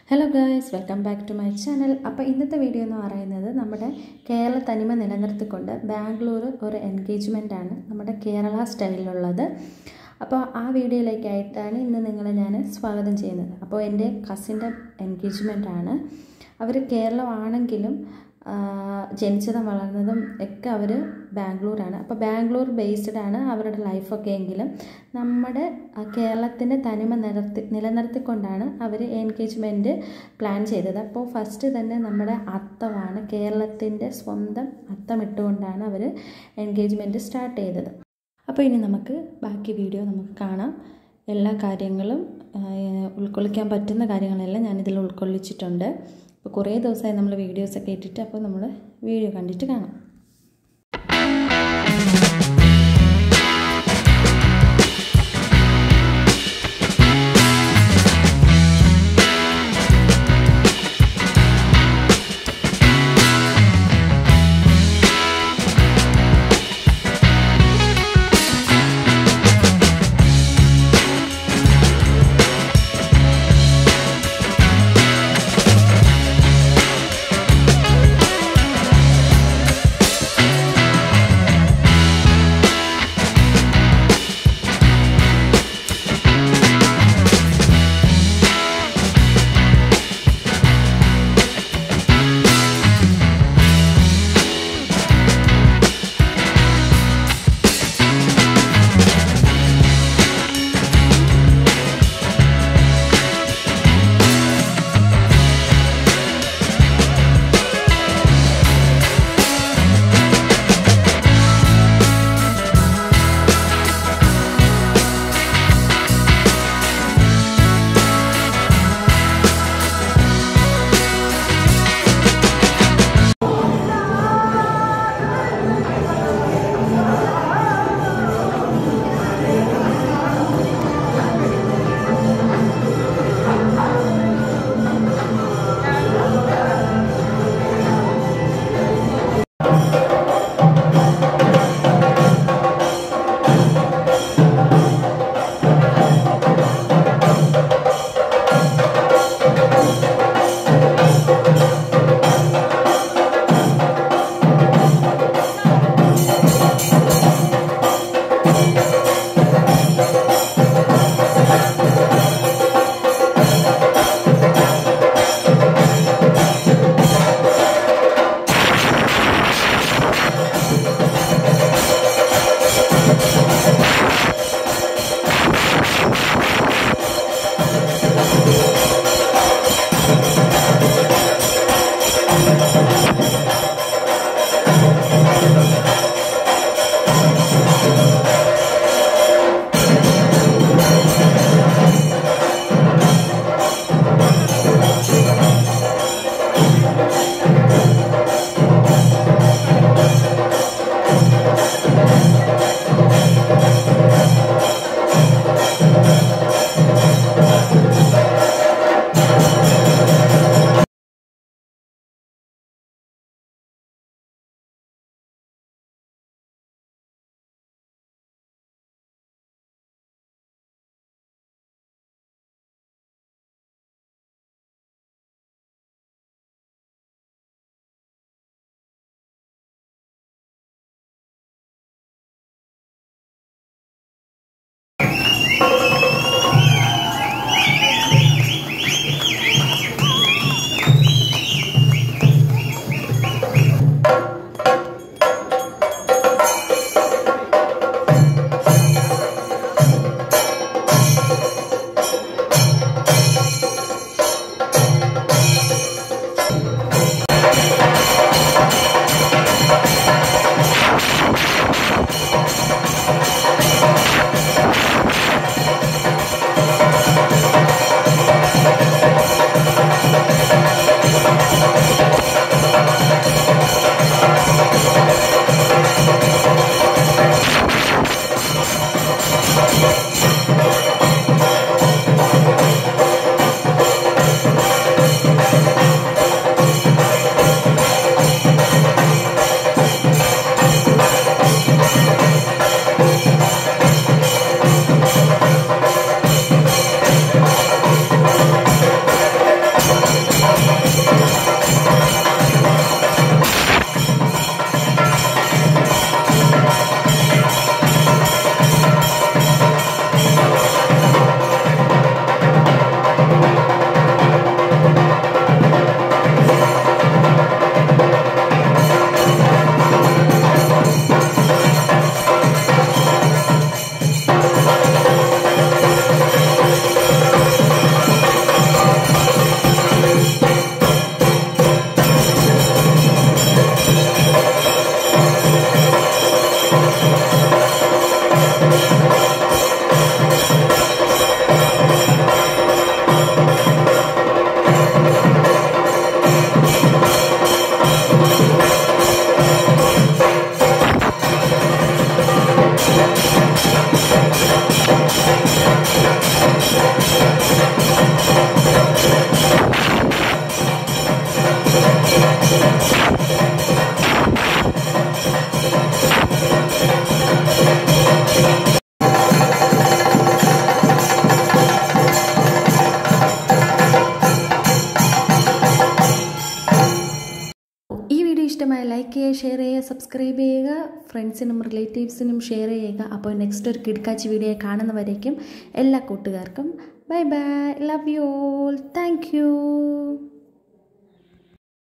hello guys welcome back to my channel അപ്പോൾ ഇന്നത്തെ video എന്ന് പറയുന്നത് നമ്മുടെ കേരള തനിമ നിലനിർത്തിക്കൊണ്ട് ബാംഗ്ലൂർ ഒരു എൻഗേജ്മെൻ്റ് ആണ് നമ്മുടെ കേരള സ്റ്റൈലിലുള്ളത് അപ്പോൾ ആ വീഡിയോയിലേക്കായിട്ടാണ് ഇന്ന് നിങ്ങളെ ഞാൻ സ്വാഗതം ചെയ്യുന്നത് അപ്പോൾ എൻ്റെ കസിൻ്റെ എൻഗേജ്മെൻ്റ് ആണ് അവർ കേരളമാണെങ്കിലും ജനിച്ചതും വളർന്നതും ഒക്കെ അവർ ബാംഗ്ലൂരാണ് അപ്പോൾ ബാംഗ്ലൂർ ബേസ്ഡ് ആണ് അവരുടെ ലൈഫൊക്കെ എങ്കിലും നമ്മുടെ കേരളത്തിൻ്റെ തനിമ നിലർത്തി നിലനിർത്തിക്കൊണ്ടാണ് അവർ എൻഗേജ്മെൻറ്റ് പ്ലാൻ ചെയ്തത് അപ്പോൾ ഫസ്റ്റ് തന്നെ നമ്മുടെ അത്തമാണ് കേരളത്തിൻ്റെ സ്വന്തം അത്തമിട്ടുകൊണ്ടാണ് അവർ എൻഗേജ്മെൻറ്റ് സ്റ്റാർട്ട് ചെയ്തത് അപ്പോൾ ഇനി നമുക്ക് ബാക്കി വീഡിയോ നമുക്ക് കാണാം എല്ലാ കാര്യങ്ങളും ഉൾക്കൊള്ളിക്കാൻ പറ്റുന്ന കാര്യങ്ങളെല്ലാം ഞാനിതിൽ ഉൾക്കൊള്ളിച്ചിട്ടുണ്ട് അപ്പോൾ കുറേ ദിവസമായി നമ്മൾ വീഡിയോസൊക്കെ ഇട്ടിട്ട് അപ്പോൾ നമ്മൾ വീഡിയോ കണ്ടിട്ട് കാണാം ഇഷ്ടമായ ലൈക്ക് ചെയ്യുക ഷെയർ ചെയ്യുക സബ്സ്ക്രൈബ് ചെയ്യുക ഫ്രണ്ട്സിനും റിലേറ്റീവ്സിനും ഷെയർ ചെയ്യുക അപ്പോൾ നെക്സ്റ്റ് ഒരു കിടക്കാച്ചി വീഡിയോ കാണുന്നവരേക്കും എല്ലാ കൂട്ടുകാർക്കും bye bye love you all thank U